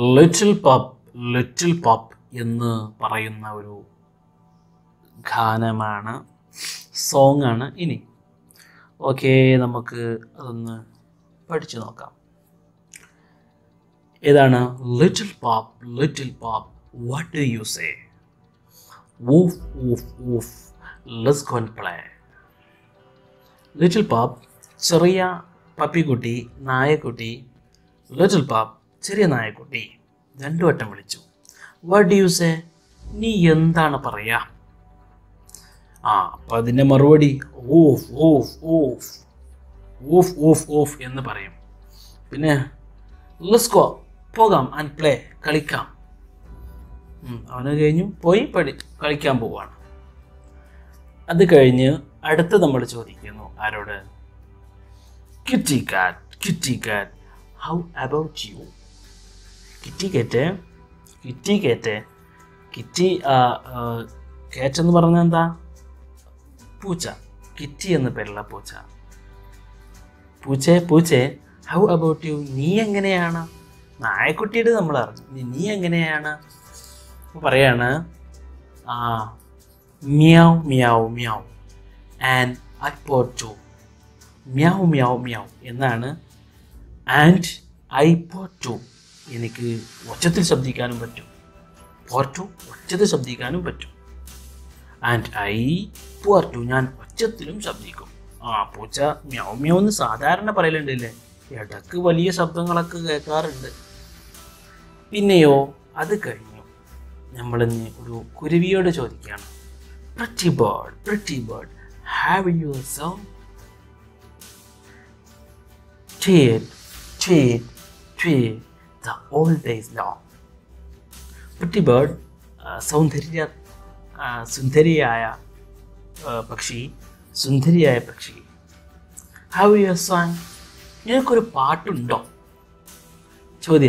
Little പപ്പ് little പപ്പ് എന്ന് പറയുന്ന ഒരു ഗാനമാണ് സോങ് ആണ് ഇനി ഓക്കെ നമുക്ക് അതൊന്ന് പഠിച്ചു നോക്കാം ഏതാണ് little pop little pop what do you say woof woof woof let's go and play little pop ചെറിയ പപ്പിക്കുട്ടി നായക്കുട്ടി ലിറ്റിൽ പോപ്പ് ചെറിയ നായക്കുട്ടി രണ്ടു വട്ടം വിളിച്ചു വാട്ട് ഡു യു സേ നീ എന്താണ് പറയാ ആ അപ്പം അതിൻ്റെ മറുപടി woof woof woof woof woof woof എന്ന് പറയും പിന്നെ ലെസ്കോ പോകാം ആൻഡ് പ്ലേ കളിക്കാം ഉം, അവന് കഴിഞ്ഞു പോയി പഠി കളിക്കാൻ പോവാണ് അത് കഴിഞ്ഞ് അടുത്ത് നമ്മൾ ചോദിക്കുന്നു ആരോട് kitty cat kitty cat how about you kitty cat kitty cat kitty cat എന്ന് പറഞ്ഞാൽ എന്താ പൂച്ച കിറ്റി എന്ന പേരുള്ള പൂച്ച പൂച്ചേ പൂച്ചേ ഹൗ അബൌട്ട് യു നീ എങ്ങനെയാണ് നായക്കുട്ടിയുടെ നമ്മൾ അറിഞ്ഞു നീ- നീ എങ്ങനെയാണ് അപ്പൊ പറയാണ് ആ മ്യാവ് മ്യാവ് മ്യാവ് ആൻഡ് ഐ പോട്ടു മ്യാവ് മ്യാവ് മ്യാവ് എന്നാണ് ആൻഡ് ഐ പോട്ടു എനിക്ക് ഒച്ചത്തിൽ ശബ്ദിക്കാനും പറ്റും പോർട്ടു ഒച്ചത്തിൽ ശബ്ദിക്കാനും പറ്റും ആൻഡ് ഐ പോർട്ടു ഞാൻ ഒച്ചത്തിലും ശബ്ദിക്കും ആ പൂച്ച മ്യാവ് മ്യാവ് എന്ന് സാധാരണ പറയലുണ്ടല്ലേ ഇടക്ക് വലിയ ശബ്ദങ്ങളൊക്കെ കേൾക്കാറുണ്ട് പിന്നെയോ അത് കഴിഞ്ഞു നമ്മളിന്ന് ഒരു കുരുവിയോട് ചോദിക്കുകയാണ് pretty bird pretty bird have you sound tweet, tweet, tweet, the old days long. pretty bird, ആ, സൗന്ദര്യ ആ, സുന്ദരിയായ ആ, പക്ഷി സുന്ദരിയായ പക്ഷി ഹാവ് യു സോങ് നിനക്കൊരു പാട്ടുണ്ടോ ചോദ്യ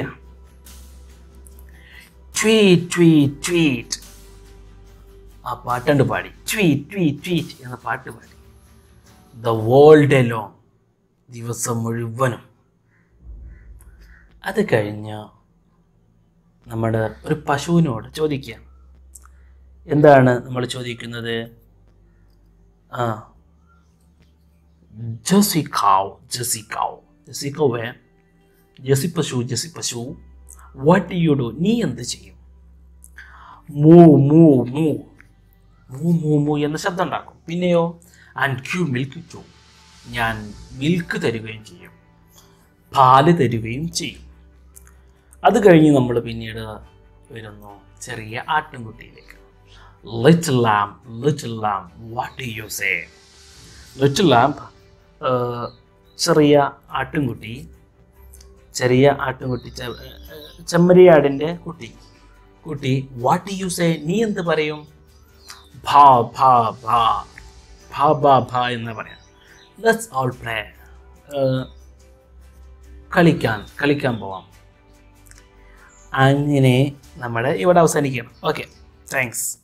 ട്വീറ്റ് ട്വീറ്റ് ട്വീറ്റ് ആ പാട്ടുണ്ട് പാടി ട്വീറ്റ് ട്വീറ്റ് ട്വീറ്റ് എന്ന പാട്ട് പാടി ദ വേൾഡ് എലോങ് ദിവസം മുഴുവനും അത് കഴിഞ്ഞ് നമ്മുടെ ഒരു പശുവിനോട് ചോദിക്കുക എന്താണ് നമ്മൾ ചോദിക്കുന്നത് ആ ജസി കാവ് ജസി കാവ് ജസി കൗവേ ജസി പശു ജസി പശു വാട്ട് യു ഡു നീ എന്ത് ചെയ്യും മൂ മൂ മൂ മൂ മൂ മൂ എന്ന ശബ്ദം ഉണ്ടാക്കും പിന്നെയോ ആൻഡ് ക്യൂ മിൽക്ക് ടു ഞാൻ മിൽക്ക് തരികയും ചെയ്യും പാല് തരികയും ചെയ്യും അത് കഴിഞ്ഞ് നമ്മൾ പിന്നീട് വരുന്നു ചെറിയ ആട്ടിൻകുട്ടിയിലേക്ക് little lamb little lamb what you say little lamb ചെറിയ ആട്ടിൻകുട്ടി ചെറിയ ആട്ടിൻകുട്ടി ചെ- ഏഹ്, ചെമ്മരിയാടിൻ്റെ കുട്ടി കുട്ടി വാട്ട് യു സേ നീ എന്ത് പറയും ഭാ ഭാ ഭാ ഭാ ഭാ ഭാ എന്ന് പറയാം ലെറ്റ്സ് ഓൾ പ്ലേ കളിക്കാൻ കളിക്കാൻ പോവാം അങ്ങനെ നമ്മൾ ഇവിടെ അവസാനിക്കണം ഓക്കെ താങ്ക്സ്